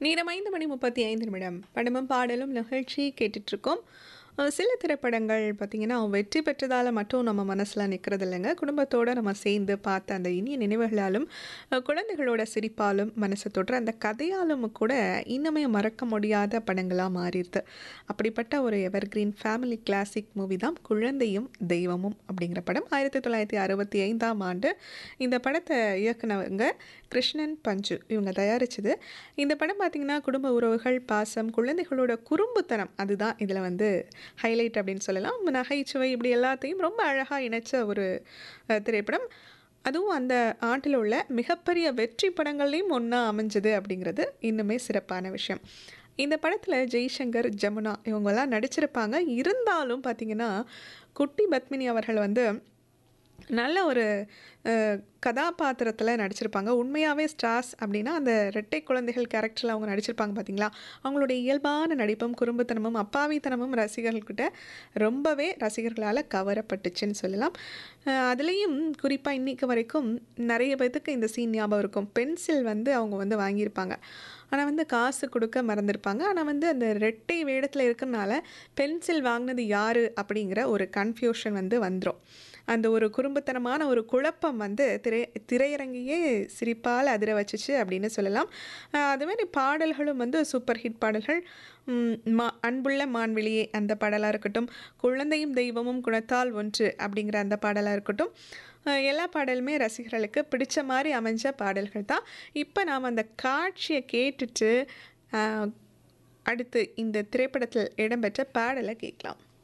நேரம் ஐந்து மணி முப்பத்தி ஐந்து நிமிடம் படமும் பாடலும் நிகழ்ச்சி கேட்டுட்ருக்கோம் அஹ் சில திரைப்படங்கள் பார்த்திங்கன்னா வெற்றி பெற்றதால் மட்டும் நம்ம மனசில் நிற்கிறது இல்லைங்க குடும்பத்தோடு நம்ம சேர்ந்து பார்த்த அந்த இனிய நினைவுகளாலும் அஹ் குழந்தைகளோட சிரிப்பாலும் மனசை தொற்று அந்த கதையாலும் கூட இன்னுமே மறக்க முடியாத படங்களாக மாறிடுது அப்படிப்பட்ட ஒரு எவர்கிரீன் ஃபேமிலி கிளாசிக் மூவி தான் குழந்தையும் தெய்வமும் அப்படிங்கிற படம் ஆயிரத்தி தொள்ளாயிரத்தி அறுபத்தி ஐந்தாம் ஆண்டு இந்த படத்தை இயக்குனவங்க கிருஷ்ணன் பஞ்சு இவங்க தயாரிச்சது இந்த படம் பார்த்திங்கன்னா குடும்ப உறவுகள் பாசம் குழந்தைகளோட குறும்புத்தனம் அதுதான் இதில் வந்து ஹைலைட் அப்படின்னு சொல்லலாம் நகைச்சுவை இப்படி எல்லாத்தையும் ரொம்ப அழகாக இணைச்ச ஒரு அஹ், திரைப்படம் அதுவும் அந்த ஆண்டில் உள்ள மிகப்பெரிய வெற்றி படங்கள்லேயும் ஒன்றா அமைஞ்சது அப்படிங்கிறது இன்னுமே சிறப்பான விஷயம் இந்த படத்தில் ஜெய்சங்கர் ஜமுனா இவங்கெல்லாம் நடிச்சிருப்பாங்க இருந்தாலும் பார்த்திங்கன்னா குட்டி பத்மினி அவர்கள் வந்து நல்ல ஒரு கதாபாத்திரத்தில் நடிச்சிருப்பாங்க உண்மையாகவே ஸ்டார்ஸ் அப்படின்னா அந்த ரெட்டை குழந்தைகள் கேரக்டரில் அவங்க நடிச்சிருப்பாங்க பார்த்தீங்களா அவங்களுடைய இயல்பான நடிப்பும் குறும்புத்தனமும் அப்பாவித்தனமும் ரசிகர்கள்கிட்ட ரொம்பவே ரசிகர்களால் கவரப்பட்டுச்சுன்னு சொல்லலாம் அஹ் அதுலேயும் குறிப்பாக இன்னைக்கு வரைக்கும் நிறைய பேர்த்துக்கு இந்த சீன் ஞாபகம் இருக்கும் பென்சில் வந்து அவங்க வந்து வாங்கியிருப்பாங்க ஆனால் வந்து காசு கொடுக்க மறந்துருப்பாங்க ஆனால் வந்து அந்த ரெட்டை வேடத்தில் இருக்கிறனால பென்சில் வாங்கினது யார் அப்படிங்கிற ஒரு கன்ஃபியூஷன் வந்து வந்துடும் அந்த ஒரு குறும்புத்தனமான ஒரு குழப்பம் வந்து திரை திரையரங்கையே சிரிப்பால் அதிர வச்சுச்சு அப்படின்னு சொல்லலாம் அஹ் அதுமாதிரி பாடல்களும் வந்து சூப்பர் ஹிட் பாடல்கள் உம், மா அன்புள்ள மான்விழியே அந்த பாடலாக இருக்கட்டும் குழந்தையும் தெய்வமும் குணத்தால் ஒன்று அப்படிங்கிற அந்த பாடலாக இருக்கட்டும் அஹ் எல்லா பாடலுமே ரசிகர்களுக்கு பிடிச்ச மாதிரி அமைஞ்ச பாடல்கள் தான் இப்போ நாம் அந்த காட்சியை கேட்டுட்டு அஹ், அடுத்து இந்த திரைப்படத்தில் இடம்பெற்ற பாடலை கேட்கலாம்